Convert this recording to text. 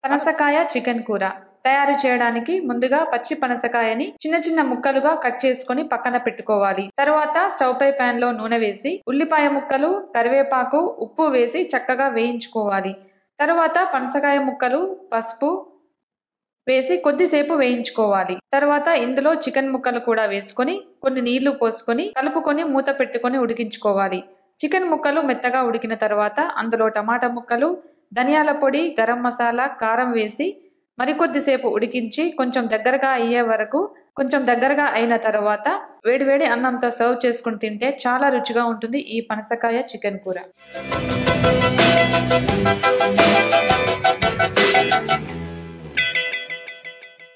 పనసకాయ చికెన్ కూర తయారు చేయడానికి ముందుగా పచ్చి పనసకాయని చిన్న చిన్న ముక్కలుగా కట్ చేసుకొని పక్కన పెట్టుకోవాలి తర్వాత స్టవ్ పై పాన్ లో నూనె వేసి ఉల్లిపాయ ముక్కలు కరివేపాకు ఉప్పు వేసి చక్కగా వేయించుకోవాలి తర్వాత పనసకాయ ముక్కలు పసుపు వేసి కొద్దిసేపు వేయించుకోవాలి తర్వాత ఇందులో చికెన్ ముక్కలు కూడా వేసుకొని కొన్ని నీళ్లు పోసుకొని కలుపుకొని మూత పెట్టుకొని ఉడికించుకోవాలి చికెన్ ముక్కలు మెత్తగా ఉడికిన తర్వాత అందులో టమాటా ముక్కలు ధనియాల పొడి గరం మసాలా కారం వేసి మరికొద్దిసేపు ఉడికించి కొంచెం దగ్గరగా అయ్యే వరకు కొంచెం దగ్గరగా అయిన తర్వాత వేడివేడి అన్నంతో సర్వ్ చేసుకుని తింటే చాలా రుచిగా ఉంటుంది ఈ పనసకాయ చికెన్ కూర